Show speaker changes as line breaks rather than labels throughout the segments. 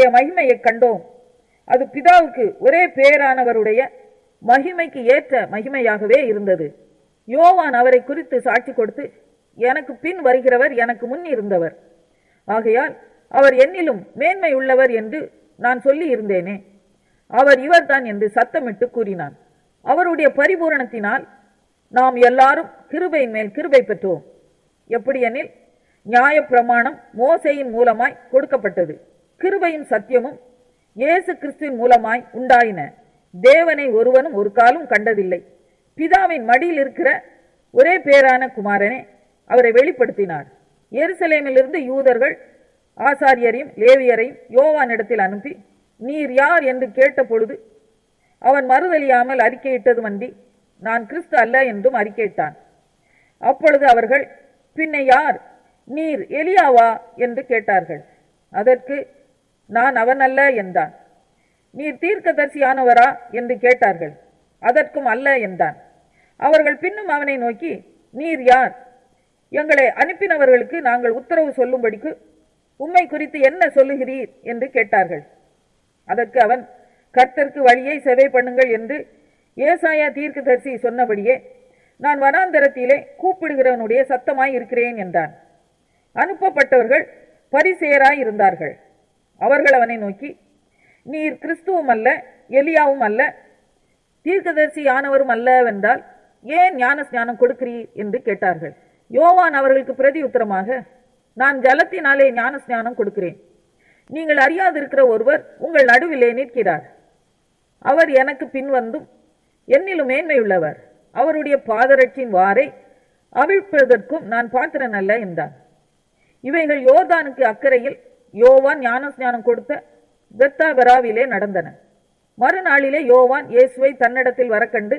அவருடைய மகிமையைக் கண்டோம் அது பிதாவுக்கு ஒரே பேரானவருடைய மகிமைக்கு ஏற்ற மகிமையாகவே இருந்தது யோவான் அவரை குறித்து சாட்சி கொடுத்து எனக்கு பின் வருகிறவர் எனக்கு முன் இருந்தவர் ஆகையால் அவர் என்னிலும் மேன்மை உள்ளவர் என்று நான் சொல்லி இருந்தேனே அவர் இவர்தான் என்று சத்தமிட்டு கூறினான் அவருடைய பரிபூரணத்தினால் நாம் எல்லாரும் கிருபையின் மேல் கிருபை பெற்றோம் எப்படியெனில் நியாயப்பிரமாணம் மோசையின் மூலமாய் கொடுக்கப்பட்டது கிருபையும் சத்தியமும் இயேசு கிறிஸ்துவின் மூலமாய் உண்டாயின தேவனை ஒருவனும் ஒரு காலும் கண்டதில்லை பிதாவின் மடியில் இருக்கிற ஒரே பேரான குமாரனே அவரை வெளிப்படுத்தினார் எருசலேமிலிருந்து யூதர்கள் ஆசாரியரையும் லேவியரையும் யோவானிடத்தில் அனுப்பி நீர் யார் என்று கேட்ட பொழுது அவன் மறுதலியாமல் அறிக்கையிட்டது மண்டி நான் கிறிஸ்து அல்ல என்றும் அறிக்கையிட்டான் அப்பொழுது அவர்கள் பின்ன யார் நீர் எலியாவா என்று கேட்டார்கள் அதற்கு நான் அவன் அல்ல என்றான் நீர் தீர்க்கதரிசியானவரா என்று கேட்டார்கள் அதற்கும் அல்ல என்றான் அவர்கள் பின்னும் அவனை நோக்கி நீர் யார் எங்களை அனுப்பினவர்களுக்கு நாங்கள் உத்தரவு சொல்லும்படிக்கு உம்மை குறித்து என்ன சொல்லுகிறீர் என்று கேட்டார்கள் அதற்கு அவன் கர்த்தருக்கு வழியை செவை பண்ணுங்கள் என்று ஏசாயா தீர்க்கதரிசி சொன்னபடியே நான் வனாந்தரத்திலே கூப்பிடுகிறவனுடைய சத்தமாய் இருக்கிறேன் என்றான் அனுப்பப்பட்டவர்கள் பரிசேராய் இருந்தார்கள் அவர்கள் அவனை நோக்கி நீர் கிறிஸ்துவும் அல்ல எலியாவும் அல்ல தீர்க்கதரிசி ஆனவரும் அல்லவென்றால் ஏன் ஞான ஸ்நானம் கொடுக்கிறீர் என்று கேட்டார்கள் யோவான் அவர்களுக்கு பிரதி உத்தரமாக நான் ஜலத்தினாலே ஞான ஸ்நானம் கொடுக்கிறேன் நீங்கள் அறியாதிருக்கிற ஒருவர் உங்கள் நடுவிலே நிற்கிறார் அவர் எனக்கு பின் வந்தும் என்னிலும் மேன்மையுள்ளவர் அவருடைய பாதரட்சின் வாரை அவிழ்ப்பதற்கும் நான் பாத்திரன் அல்ல என்றான் இவைகள் யோர்தானுக்கு அக்கறையில் யோவான் ஞானஸ்நானம் கொடுத்த பெத்தாபெராவிலே நடந்தன மறுநாளிலே யோவான் இயேசுவை தன்னிடத்தில் வரக்கண்டு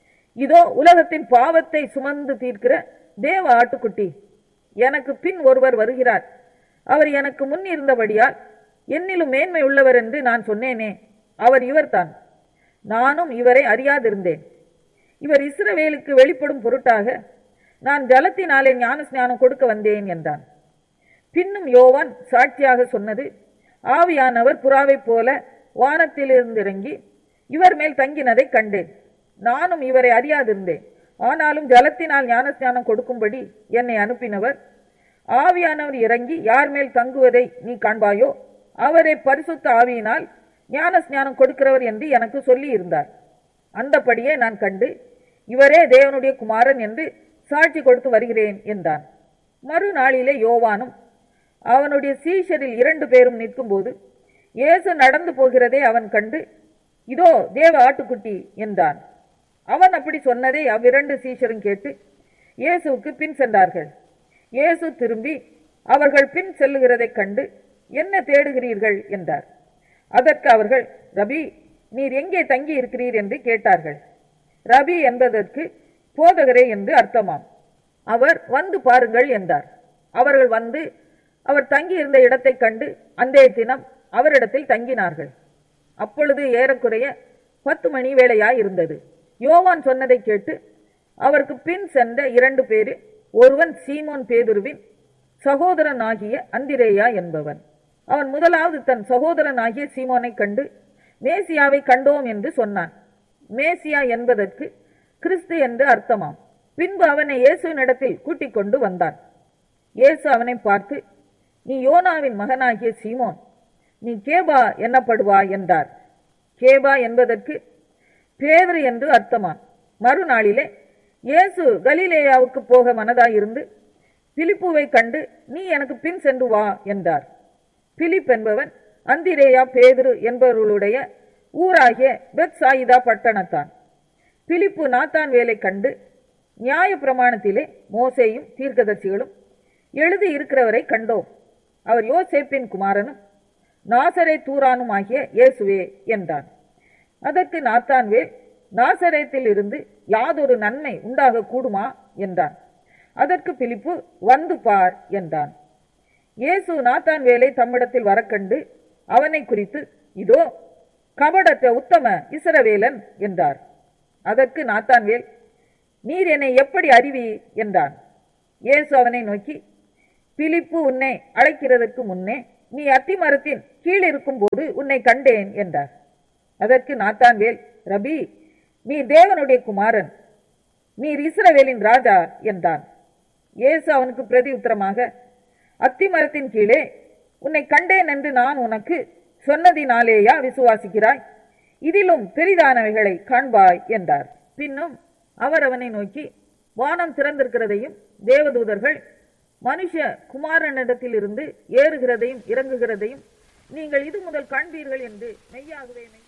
இதோ உலகத்தின் பாவத்தை சுமந்து தீர்க்கிற தேவ ஆட்டுக்குட்டி எனக்கு பின் ஒருவர் வருகிறார் அவர் எனக்கு முன் இருந்தபடியால் என்னிலும் மேன்மை உள்ளவர் என்று நான் சொன்னேனே அவர் இவர்தான் நானும் இவரை அறியாதிருந்தேன் இவர் இஸ்ரவேலுக்கு வெளிப்படும் பொருட்டாக நான் ஜலத்தினாலே ஞான ஸ்நானம் கொடுக்க வந்தேன் என்றான் பின்னும் யோவான் சாட்சியாக சொன்னது ஆவியானவர் புறாவைப் போல வானத்திலிருந்து இறங்கி இவர் மேல் தங்கினதை கண்டேன் நானும் இவரை அறியாதிருந்தேன் ஆனாலும் ஜலத்தினால் ஞானஸ்நானம் கொடுக்கும்படி என்னை அனுப்பினவர் ஆவியானவர் இறங்கி யார் மேல் தங்குவதை நீ காண்பாயோ அவரை பரிசுத்த ஆவியினால் ஞானஸ்நானம் கொடுக்கிறவர் என்று எனக்கு சொல்லி இருந்தார் அந்தபடியே நான் கண்டு இவரே தேவனுடைய குமாரன் என்று சாட்சி கொடுத்து வருகிறேன் என்றான் மறுநாளிலே யோவானும் அவனுடைய சீஷரில் இரண்டு பேரும் நிற்கும்போது இயேசு நடந்து போகிறதை அவன் கண்டு இதோ தேவ ஆட்டுக்குட்டி என்றான் அவன் அப்படி சொன்னதை அவ்விரண்டு சீஷரும் கேட்டு இயேசுவுக்கு பின் சென்றார்கள் இயேசு திரும்பி அவர்கள் பின் செல்லுகிறதைக் கண்டு என்ன தேடுகிறீர்கள் என்றார் அதற்கு அவர்கள் ரபி நீர் எங்கே தங்கி இருக்கிறீர் என்று கேட்டார்கள் ரபி என்பதற்கு போதகரே என்று அர்த்தமாம் அவர் வந்து பாருங்கள் என்றார் அவர்கள் வந்து அவர் தங்கியிருந்த இடத்தைக் கண்டு அன்றைய தினம் அவரிடத்தில் தங்கினார்கள் அப்பொழுது ஏறக்குறைய பத்து மணி வேளையாய் இருந்தது யோவான் சொன்னதை கேட்டு அவருக்கு பின் சென்ற இரண்டு பேரு ஒருவன் சீமோன் பேதுருவின் சகோதரன் ஆகிய அந்திரேயா என்பவன் அவன் முதலாவது தன் சகோதரன் ஆகிய சீமோனை கண்டு மேசியாவை கண்டோம் என்று சொன்னான் மேசியா என்பதற்கு கிறிஸ்து என்று அர்த்தமாம் பின்பு அவனை இயேசுவினிடத்தில் கூட்டிக் கொண்டு வந்தான் இயேசு அவனை பார்த்து நீ யோனாவின் மகனாகிய சீமோன் நீ கேபா என்னப்படுவா என்றார் கேபா என்பதற்கு பேதுரு என்று அர்த்தமாம் மறுநாளிலே இயேசு கலிலேயாவுக்கு போக மனதாயிருந்து பிலிப்புவை கண்டு நீ எனக்கு பின் சென்று வா என்றார் பிலிப் என்பவன் அந்திரேயா பேதுரு என்பவர்களுடைய ஊராகிய பெத்சாயிதா பட்டணத்தான் பிலிப்பு நாத்தான் வேலை கண்டு நியாய பிரமாணத்திலே மோசேயும் தீர்க்கதரிசிகளும் எழுதி இருக்கிறவரை கண்டோம் அவர் யோசேப்பின் குமாரனும் நாசரே தூரானும் ஆகிய இயேசுவே என்றான் அதற்கு நாத்தான்வேல் நாசரேத்தில் இருந்து யாதொரு நன்மை உண்டாக கூடுமா என்றான் அதற்கு பிலிப்பு வந்து பார் என்றான் இயேசு நாத்தான்வேலை தம்மிடத்தில் வரக்கண்டு அவனை குறித்து இதோ கபடற்ற உத்தம இஸ்ரவேலன் என்றார் அதற்கு நாத்தான்வேல் நீர் என்னை எப்படி அறிவி என்றான் இயேசு அவனை நோக்கி பிலிப்பு உன்னை அழைக்கிறதற்கு முன்னே நீ அத்திமரத்தின் கீழிருக்கும் போது உன்னை கண்டேன் என்றார் அதற்கு நாத்தான்வேல் ரபி நீர் தேவனுடைய குமாரன் நீர் இஸ்ரவேலின் ராஜா என்றான் இயேசு அவனுக்கு பிரதி உத்தரமாக அத்தி மரத்தின் கீழே உன்னை கண்டேன் என்று நான் உனக்கு சொன்னதினாலேயா விசுவாசிக்கிறாய் இதிலும் பெரிதானவைகளை காண்பாய் என்றார் பின்னும் அவர் அவனை நோக்கி வானம் திறந்திருக்கிறதையும் தேவதூதர்கள் மனுஷ குமாரனிடத்தில் இருந்து ஏறுகிறதையும் இறங்குகிறதையும் நீங்கள் இது முதல் காண்பீர்கள் என்று மெய்யாகவே மெய்